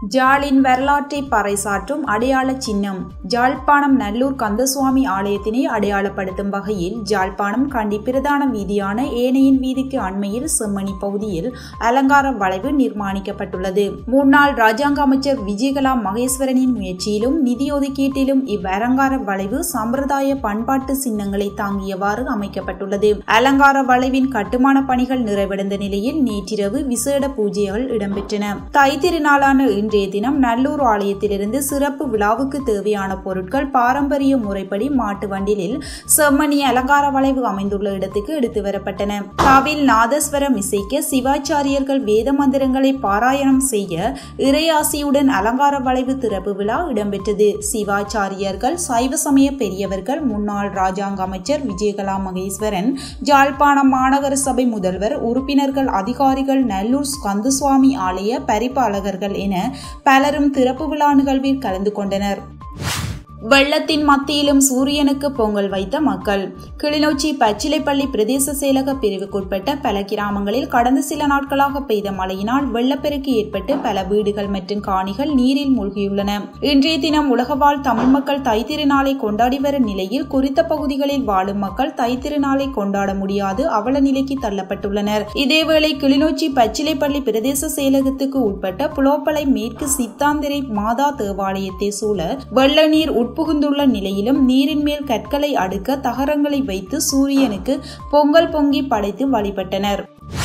ஜாலின் வரலாற்றை பறைசாற்றும் அடையாள சின்னம் ஜாழ்ப்பாணம் நல்லூர் கந்தசுவாமி ஆலயத்தினை அடையாளப்படுத்தும் வகையில் ஜாழ்ப்பாணம் கண்டி பிரதான வீதியான ஏனையின் வீதிக்கு அண்மையில் செம்மணி பகுதியில் அலங்கார வளைவு நிர்மாணிக்கப்பட்டுள்ளது முன்னாள் ராஜாங்க அமைச்சர் விஜயகலா மகேஸ்வரனின் முயற்சியிலும் நிதி ஒதுக்கீட்டிலும் இவ் அலங்கார வளைவு சம்பிரதாய பண்பாட்டு சின்னங்களை தாங்கியவாறு அமைக்கப்பட்டுள்ளது அலங்கார வளைவின் கட்டுமான பணிகள் நிறைவடைந்த நிலையில் நேற்றிரவு விசேட பூஜைகள் இடம்பெற்றன தை திருநாளான இன்றைய தினம் நல்லூர் ஆலயத்திலிருந்து சிறப்பு விழாவுக்கு தேவையான பொருட்கள் பாரம்பரிய முறைப்படி மாட்டு வண்டிலில் செம்மணி அலங்கார வளைவு அமைந்துள்ள இடத்துக்கு எடுத்து வரப்பட்டன காவில் நாதஸ்வரம் இசைக்க சிவாச்சாரியர்கள் வேத மந்திரங்களை பாராயணம் செய்ய இறையாசியுடன் அலங்கார வளைவு திறப்பு விழா இடம்பெற்றது சிவாச்சாரியர்கள் சைவ சமய பெரியவர்கள் முன்னாள் ராஜாங்க அமைச்சர் விஜயகலா மகேஸ்வரன் ஜாழ்ப்பாணம் மாநகர சபை முதல்வர் உறுப்பினர்கள் அதிகாரிகள் நல்லூர் கந்தசுவாமி ஆலய பரிபாலகர்கள் என பலரும் திறப்பு விழா நிகழ்வில் கலந்து கொண்டனர் வெள்ளத்தின் மத்தியிலும் சூரியனுக்கு பொங்கல் வைத்த மக்கள் கிளிநொச்சி பச்சிலைப்பள்ளி பிரதேச செயலக பிரிவுக்குட்பட்ட பல கிராமங்களில் கடந்த சில நாட்களாக பெய்த மழையினால் வெள்ளப்பெருக்கு ஏற்பட்டு பல வீடுகள் மற்றும் காணிகள் நீரில் மூழ்கியுள்ளன இன்றைய தினம் உலகவாழ் தமிழ் மக்கள் தைத்திருநாளை கொண்டாடி வரும் நிலையில் குறித்த பகுதிகளில் வாழும் மக்கள் தைத்திருநாளை கொண்டாட முடியாது அவல நிலைக்கு தள்ளப்பட்டுள்ளனர் இதேவேளை கிளிநொச்சி பச்சிலைப்பள்ளி பிரதேச செயலகத்துக்கு உட்பட்ட புலோப்பளை மேற்கு சித்தாந்திரை மாதா தேவாலயத்தை சூழ வெள்ள நீர் உட்புகுந்துள்ள நிலையிலும் நீரின் மேல் கற்களை அடுக்க தகரங்களை வைத்து சூரியனுக்கு பொங்கல் பொங்கி படைத்து வழிபட்டனர்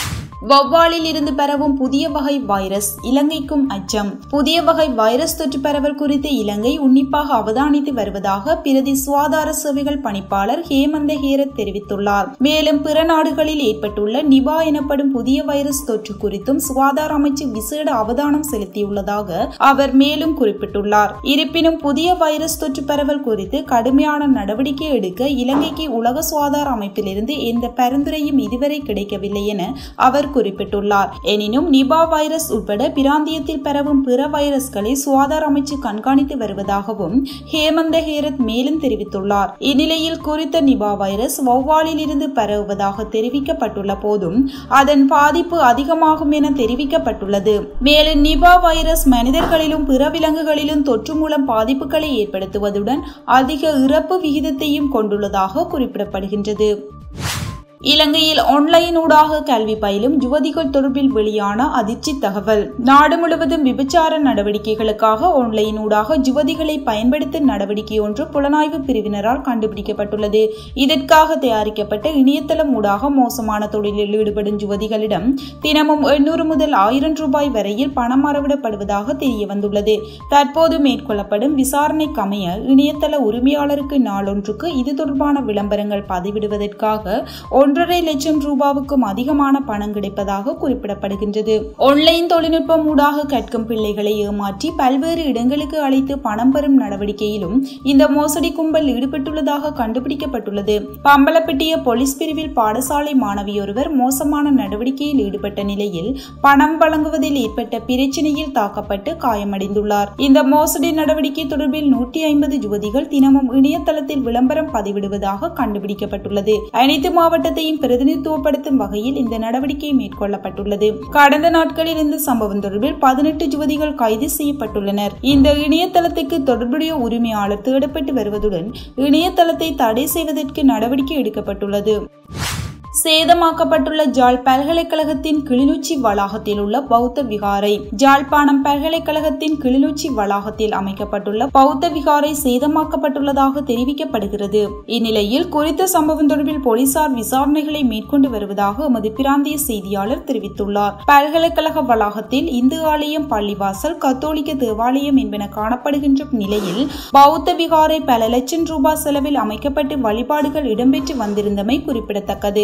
வௌவாலில் இருந்து பரவும் புதிய வகை வைரஸ் இலங்கைக்கும் அச்சம் புதிய வகை வைரஸ் தொற்று பரவல் குறித்து இலங்கை உன்னிப்பாக அவதானித்து வருவதாக பிரதி சுகாதார சேவைகள் பணிப்பாளர் ஹேமந்த ஹேரத் தெரிவித்துள்ளார் மேலும் பிற நாடுகளில் ஏற்பட்டுள்ள நிபா எனப்படும் புதிய வைரஸ் தொற்று குறித்தும் சுகாதார அமைச்சு விசேட அவதானம் செலுத்தியுள்ளதாக அவர் மேலும் குறிப்பிட்டுள்ளார் இருப்பினும் புதிய வைரஸ் தொற்று பரவல் குறித்து கடுமையான நடவடிக்கை எடுக்க இலங்கைக்கு உலக சுகாதார அமைப்பிலிருந்து எந்த பரிந்துரையும் இதுவரை கிடைக்கவில்லை என அவர் குறிப்பிட்டுள்ளார் எனினும் நிபா வைரஸ் உட்பட பிராந்தியத்தில் பரவும் பிற வைரஸ்களை சுகாதார அமைச்சு கண்காணித்து வருவதாகவும் ஹேமந்த ஹேரத் மேலும் தெரிவித்துள்ளார் இந்நிலையில் குறித்த நிபா வைரஸ் வௌவாலில் இருந்து பரவுவதாக தெரிவிக்கப்பட்டுள்ள போதும் அதன் பாதிப்பு அதிகமாகும் என தெரிவிக்கப்பட்டுள்ளது மேலும் நிபா வைரஸ் மனிதர்களிலும் பிற விலங்குகளிலும் தொற்று மூலம் பாதிப்புகளை ஏற்படுத்துவதுடன் அதிக இறப்பு விகிதத்தையும் கொண்டுள்ளதாக குறிப்பிடப்படுகின்றது இலங்கையில் ஆன்லைன் ஊடாக கல்வி பயிலும் யுவதிகள் தொடர்பில் வெளியான அதிர்ச்சி தகவல் நாடு முழுவதும் விபச்சார நடவடிக்கைகளுக்காக ஆன்லைன் ஊடாக யுவதிகளை பயன்படுத்தும் நடவடிக்கை ஒன்று புலனாய்வு பிரிவினரால் கண்டுபிடிக்கப்பட்டுள்ளது இதற்காக தயாரிக்கப்பட்ட இணையதளம் ஊடாக மோசமான தொழிலில் ஈடுபடும் யுவதிகளிடம் தினமும் எண்ணூறு முதல் ஆயிரம் ரூபாய் வரையில் பணம் அறவிடப்படுவதாக தெரிய வந்துள்ளது தற்போது மேற்கொள்ளப்படும் விசாரணைக்கு அமைய இணையதள உரிமையாளருக்கு நாளொன்றுக்கு இது தொடர்பான விளம்பரங்கள் பதிவிடுவதற்காக ஒன்றரை லட்சம் ரூபாவுக்கும் அதிகமான பணம் கிடைப்பதாக குறிப்பிடப்படுகின்றது ஆன்லைன் தொழில்நுட்பம் ஊடாக கற்கும் பிள்ளைகளை ஏமாற்றி பல்வேறு இடங்களுக்கு அழைத்து பணம் பெறும் நடவடிக்கையிலும் இந்த மோசடி கும்பல் ஈடுபட்டுள்ளதாக கண்டுபிடிக்கப்பட்டுள்ளது பம்பலப்பட்டிய போலீஸ் பிரிவில் பாடசாலை மாணவியொருவர் மோசமான நடவடிக்கையில் ஈடுபட்ட நிலையில் பணம் வழங்குவதில் ஏற்பட்ட பிரச்சினையில் தாக்கப்பட்டு காயமடைந்துள்ளார் இந்த மோசடி நடவடிக்கை தொடர்பில் நூற்றி ஐம்பது யுவதிகள் தினமும் இணையதளத்தில் விளம்பரம் பதிவிடுவதாக கண்டுபிடிக்கப்பட்டுள்ளது அனைத்து மாவட்டத்தையும் பிரதிநிதித்துவப்படுத்தும் வகையில் இந்த நடவடிக்கை மேற்கொள்ளப்பட்டுள்ளது கடந்த நாட்களில் இந்த சம்பவம் தொடர்பில் பதினெட்டு யுவதிகள் கைது செய்யப்பட்டுள்ளனர் இந்த இணையதளத்துக்கு தொடர்புடைய உரிமையாளர் தேடப்பட்டு வருவதுடன் இணையதளத்தை தடை செய்வதற்கு நடவடிக்கை எடுக்கப்பட்டுள்ளது சேதமாக்கப்பட்டுள்ள ஜாழ் பல்கலைக்கழகத்தின் கிளிநொச்சி வளாகத்தில் உள்ள பௌத்த விகாரை ஜாழ்ப்பாணம் பல்கலைக்கழகத்தின் கிளிநொச்சி வளாகத்தில் அமைக்கப்பட்டுள்ள பௌத்த விகாரை சேதமாக்கப்பட்டுள்ளதாக தெரிவிக்கப்படுகிறது இந்நிலையில் குறித்த சம்பவம் தொடர்பில் போலீசார் விசாரணைகளை மேற்கொண்டு வருவதாக எமது பிராந்திய செய்தியாளர் தெரிவித்துள்ளார் பல்கலைக்கழக வளாகத்தில் இந்து ஆலயம் பள்ளிவாசல் கத்தோலிக்க தேவாலயம் என்பன காணப்படுகின்ற நிலையில் பௌத்த விகாரை பல லட்சம் ரூபாய் செலவில் அமைக்கப்பட்டு வழிபாடுகள் இடம்பெற்று வந்திருந்தமை குறிப்பிடத்தக்கது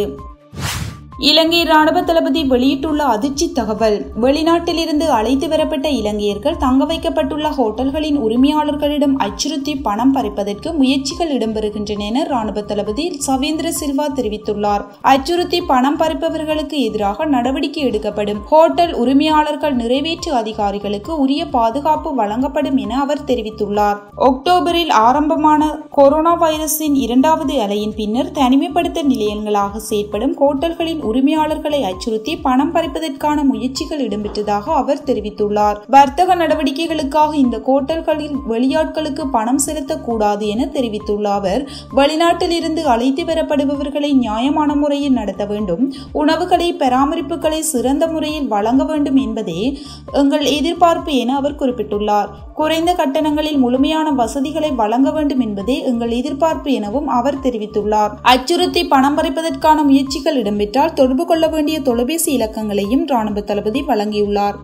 இலங்கை ராணுவ தளபதி வெளியிட்டுள்ள அதிர்ச்சி தகவல் வெளிநாட்டிலிருந்து அழைத்து வரப்பட்ட இலங்கையர்கள் தங்க வைக்கப்பட்டுள்ள ஹோட்டல்களின் உரிமையாளர்களிடம் அச்சுறுத்தி பணம் பறிப்பதற்கு முயற்சிகள் இடம்பெறுகின்றன என ராணுவ தளபதி சவேந்திர சில்வா தெரிவித்துள்ளார் அச்சுறுத்தி பணம் பறிப்பவர்களுக்கு எதிராக நடவடிக்கை எடுக்கப்படும் ஹோட்டல் உரிமையாளர்கள் நிறைவேற்று அதிகாரிகளுக்கு உரிய பாதுகாப்பு வழங்கப்படும் என அவர் தெரிவித்துள்ளார் அக்டோபரில் ஆரம்பமான கொரோனா வைரஸின் இரண்டாவது அலையின் பின்னர் தனிமைப்படுத்த நிலையங்களாக செயற்படும் ஹோட்டல்களின் உரிமையாளர்களை அச்சுறுத்தி பணம் பறிப்பதற்கான முயற்சிகள் இடம்பெற்றதாக அவர் தெரிவித்துள்ளார் வர்த்தக நடவடிக்கைகளுக்காக இந்த கோட்டல்களில் வெளியாட்களுக்கு பணம் செலுத்தக்கூடாது என தெரிவித்துள்ள அவர் வெளிநாட்டில் இருந்து அழைத்து வரப்படுபவர்களை நியாயமான முறையில் நடத்த வேண்டும் உணவுகளை பராமரிப்புகளை சிறந்த முறையில் வழங்க வேண்டும் என்பதே எங்கள் எதிர்பார்ப்பு என அவர் குறிப்பிட்டுள்ளார் குறைந்த கட்டணங்களில் முழுமையான வசதிகளை வழங்க வேண்டும் என்பதே எங்கள் எதிர்பார்ப்பு எனவும் அவர் தெரிவித்துள்ளார் அச்சுறுத்தி பணம் பறிப்பதற்கான முயற்சிகள் இடம்பெற்றால் தொடர்பு கொள்ள வேண்டிய தொலைபேசி இலக்கங்களையும் ராணுவ தளபதி வழங்கியுள்ளார்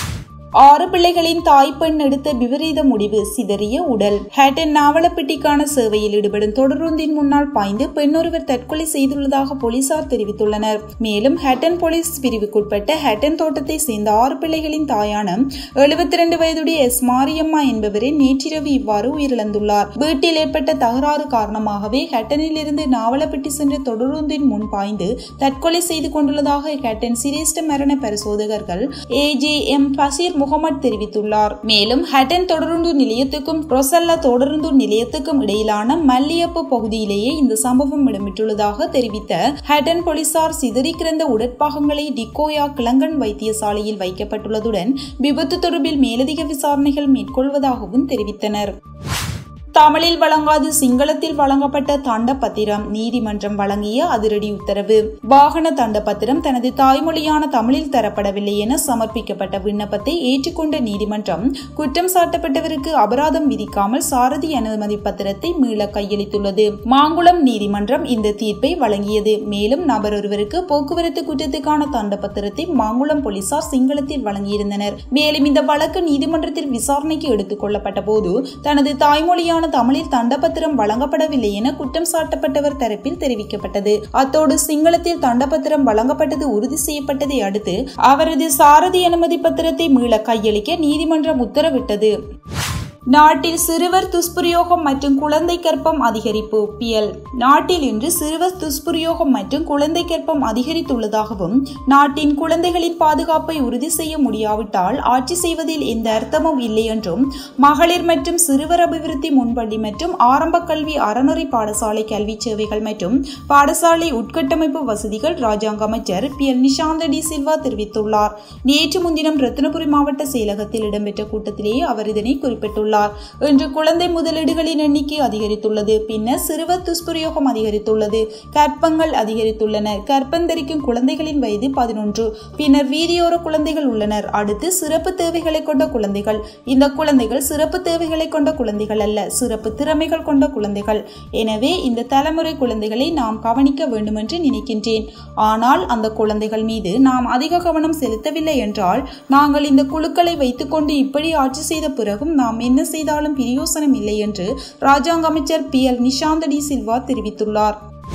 ஆறு பிள்ளைகளின் தாய் பெண் எடுத்த விபரீத முடிவு சிதறிய உடல் ஹேட்டன் நாவலப்பட்டிக்கான சேவையில் ஈடுபடும் தொடருந்தின் முன்னால் பாய்ந்து பெண்ணொருவர் தற்கொலை செய்துள்ளதாக போலீசார் தெரிவித்துள்ளனர் மேலும் ஹேட்டன் போலீஸ் பிரிவுக்குட்பட்ட ஹேட்டன் தோட்டத்தை சேர்ந்த ஆறு பிள்ளைகளின் தாயான எழுபத்தி இரண்டு வயதுடைய எஸ் மாரியம்மா என்பவரே நேற்றிரவு இவ்வாறு உயிரிழந்துள்ளார் வீட்டில் ஏற்பட்ட தகராறு காரணமாகவே ஹேட்டனில் இருந்து நாவலப்பட்டி சென்ற தொடருந்தின் முன் பாய்ந்து தற்கொலை செய்து கொண்டுள்ளதாக ஹேட்டன் சிரேஷ்ட மரண பரிசோதகர்கள் A J M Basheer Mohamed தெரிவித்துள்ளார் மேலும் ஹட்டன் தொடருந்து நிலையத்துக்கும் ரொசல்லா தொடருந்து நிலையத்துக்கும் இடையிலான மல்லியப்பு பகுதியிலேயே இந்த சம்பவம் இடம்பெற்றுள்ளதாக தெரிவித்த ஹட்டன் போலீசார் சிதறி கிடந்த உடற்பாகங்களை டிக்கோயா கிளங்கன் வைத்தியசாலையில் வைக்கப்பட்டுள்ளதுடன் விபத்து தொடர்பில் மேலதிக விசாரணைகள் மேற்கொள்வதாகவும் தெரிவித்தனர் தமிழில் வழங்காது சிங்களத்தில் வழங்கப்பட்ட தண்ட பத்திரம் நீதிமன்றம் வழங்கிய அதிரடி உத்தரவு வாகன தண்ட பத்திரம் தனது தாய்மொழியான தமிழில் தரப்படவில்லை என சமர்ப்பிக்கப்பட்ட விண்ணப்பத்தை ஏற்றுக்கொண்ட நீதிமன்றம் குற்றம் சாட்டப்பட்டவருக்கு அபராதம் விதிக்காமல் சாரதி அனுமதி பத்திரத்தை மீள கையளித்துள்ளது மாங்குளம் நீதிமன்றம் இந்த தீர்ப்பை வழங்கியது மேலும் நபர் ஒருவருக்கு போக்குவரத்து குற்றத்துக்கான தண்ட பத்திரத்தை மாங்குளம் போலீசார் சிங்களத்தில் வழங்கியிருந்தனர் மேலும் இந்த வழக்கு நீதிமன்றத்தில் விசாரணைக்கு எடுத்துக் கொள்ளப்பட்ட போது தனது தாய்மொழியான சரியான தமிழில் தண்டப்பத்திரம் வழங்கப்படவில்லை என குற்றம் சாட்டப்பட்டவர் தரப்பில் தெரிவிக்கப்பட்டது அத்தோடு சிங்களத்தில் தண்டப்பத்திரம் வழங்கப்பட்டது உறுதி செய்யப்பட்டதை அடுத்து அவரது சாரதி அனுமதி பத்திரத்தை மீள கையளிக்க நீதிமன்றம் உத்தரவிட்டது நாட்டில் சிறுவர் துஷ்பிரயோகம் மற்றும் குழந்தை கற்பம் அதிகரிப்பு பியல் நாட்டில் இன்று சிறுவர் துஷ்பிரயோகம் மற்றும் குழந்தை கற்பம் அதிகரித்துள்ளதாகவும் நாட்டின் குழந்தைகளின் பாதுகாப்பை உறுதி செய்ய முடியாவிட்டால் ஆட்சி செய்வதில் எந்த அர்த்தமும் இல்லை என்றும் மகளிர் மற்றும் சிறுவர் அபிவிருத்தி முன்பள்ளி மற்றும் ஆரம்ப கல்வி அறநெறி பாடசாலை கல்வி சேவைகள் மற்றும் பாடசாலை உட்கட்டமைப்பு வசதிகள் ராஜாங்க அமைச்சர் பி எல் நிஷாந்த டி சில்வா தெரிவித்துள்ளார் நேற்று முன்தினம் ரத்தினபுரி மாவட்ட செயலகத்தில் இடம்பெற்ற கூட்டத்திலேயே அவர் இதனை குறிப்பிட்டுள்ளார் தெரிவித்துள்ளார் இன்று குழந்தை முதலீடுகளின் எண்ணிக்கை அதிகரித்துள்ளது பின்னர் சிறுவர் துஷ்பிரயோகம் அதிகரித்துள்ளது கற்பங்கள் அதிகரித்துள்ளன கற்பந்தரிக்கும் குழந்தைகளின் வயது பதினொன்று பின்னர் வீதியோர குழந்தைகள் உள்ளனர் அடுத்து சிறப்பு தேவைகளை கொண்ட குழந்தைகள் இந்த குழந்தைகள் சிறப்பு தேவைகளை கொண்ட குழந்தைகள் அல்ல சிறப்பு திறமைகள் கொண்ட குழந்தைகள் எனவே இந்த தலைமுறை குழந்தைகளை நாம் கவனிக்க வேண்டும் என்று நினைக்கின்றேன் ஆனால் அந்த குழந்தைகள் மீது நாம் அதிக கவனம் செலுத்தவில்லை என்றால் நாங்கள் இந்த குழுக்களை வைத்துக்கொண்டு இப்படி ஆட்சி செய்த பிறகும் நாம் என்ன செய்தாலும் பிரயோசனம் இல்லை என்று ராஜாங்க அமைச்சர் பி எல் நிஷாந்த டி சில்வா தெரிவித்துள்ளார்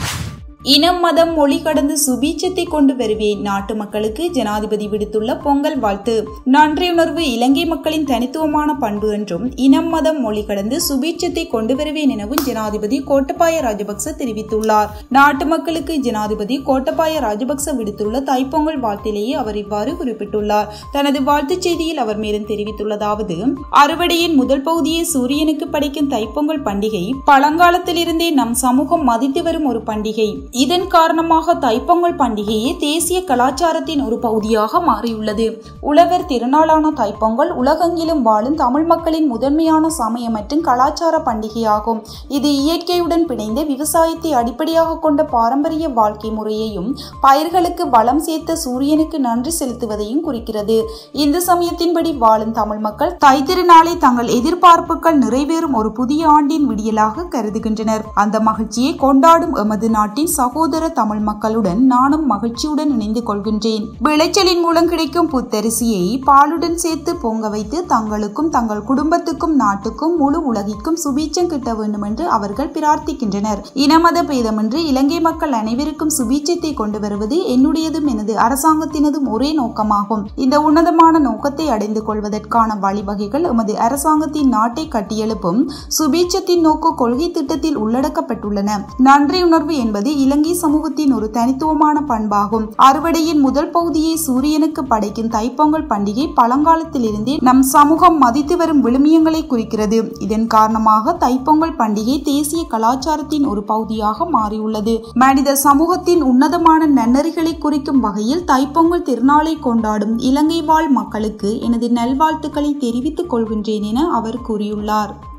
இனம் மதம் மொழி கடந்து சுபீட்சத்தை கொண்டு வருவேன் நாட்டு மக்களுக்கு ஜனாதிபதி விடுத்துள்ள பொங்கல் வாழ்த்து நன்றியுணர்வு இலங்கை மக்களின் தனித்துவமான பண்பு என்றும் இனம் மதம் மொழி கடந்து சுபீட்சத்தை கொண்டு வருவேன் எனவும் ஜனாதிபதி கோட்டபாய ராஜபக்ச தெரிவித்துள்ளார் நாட்டு மக்களுக்கு ஜனாதிபதி கோட்டபாய ராஜபக்ச விடுத்துள்ள தைப்பொங்கல் வாழ்த்திலேயே அவர் இவ்வாறு குறிப்பிட்டுள்ளார் தனது வாழ்த்துச் செய்தியில் அவர் மேலும் தெரிவித்துள்ளதாவது அறுவடையின் முதல் பகுதியை சூரியனுக்கு படைக்கும் தைப்பொங்கல் பண்டிகை பழங்காலத்திலிருந்தே நம் சமூகம் மதித்து வரும் ஒரு பண்டிகை இதன் காரணமாக தைப்பொங்கல் பண்டிகையே தேசிய கலாச்சாரத்தின் ஒரு பகுதியாக மாறியுள்ளது உழவர் திருநாளான தைப்பொங்கல் உலகெங்கிலும் வாழும் தமிழ் மக்களின் முதன்மையான சமய மற்றும் கலாச்சார பண்டிகையாகும் இது இயற்கையுடன் பிணைந்த விவசாயத்தை அடிப்படையாக கொண்ட பாரம்பரிய வாழ்க்கை முறையையும் பயிர்களுக்கு வளம் சேர்த்த சூரியனுக்கு நன்றி செலுத்துவதையும் குறிக்கிறது இந்து சமயத்தின்படி வாழும் தமிழ் மக்கள் தை திருநாளை தங்கள் எதிர்பார்ப்புகள் நிறைவேறும் ஒரு புதிய ஆண்டின் விடியலாக கருதுகின்றனர் அந்த மகிழ்ச்சியை கொண்டாடும் எமது நாட்டின் சகோதர தமிழ் மக்களுடன் நானும் மகிழ்ச்சியுடன் இணைந்து கொள்கின்றேன் விளைச்சலின் மூலம் கிடைக்கும் புத்தரிசியை பாலுடன் சேர்த்து பொங்க வைத்து தங்களுக்கும் தங்கள் குடும்பத்துக்கும் நாட்டுக்கும் முழு உலகிற்கும் சுபீட்சம் கிட்ட வேண்டும் என்று அவர்கள் பிரார்த்திக்கின்றனர் இனமத பேதமின்றி இலங்கை மக்கள் அனைவருக்கும் சுபீட்சத்தை கொண்டு வருவது என்னுடையதும் எனது அரசாங்கத்தினதும் ஒரே நோக்கமாகும் இந்த உன்னதமான நோக்கத்தை அடைந்து கொள்வதற்கான வழிவகைகள் எமது அரசாங்கத்தின் நாட்டை கட்டியெழுப்பும் சுபீட்சத்தின் நோக்க கொள்கை திட்டத்தில் உள்ளடக்கப்பட்டுள்ளன நன்றியுணர்வு என்பது இலங்கை சமூகத்தின் ஒரு தனித்துவமான பண்பாகும் அறுவடையின் முதல் பகுதியை சூரியனுக்கு படைக்கும் தைப்பொங்கல் பண்டிகை பழங்காலத்திலிருந்தே நம் சமூகம் மதித்து வரும் விழுமியங்களை குறிக்கிறது இதன் காரணமாக தைப்பொங்கல் பண்டிகை தேசிய கலாச்சாரத்தின் ஒரு பகுதியாக மாறியுள்ளது மனித சமூகத்தின் உன்னதமான நன்னறிகளை குறிக்கும் வகையில் தைப்பொங்கல் திருநாளை கொண்டாடும் இலங்கை வாழ் மக்களுக்கு எனது நல்வாழ்த்துக்களை தெரிவித்துக் கொள்கின்றேன் என அவர் கூறியுள்ளார்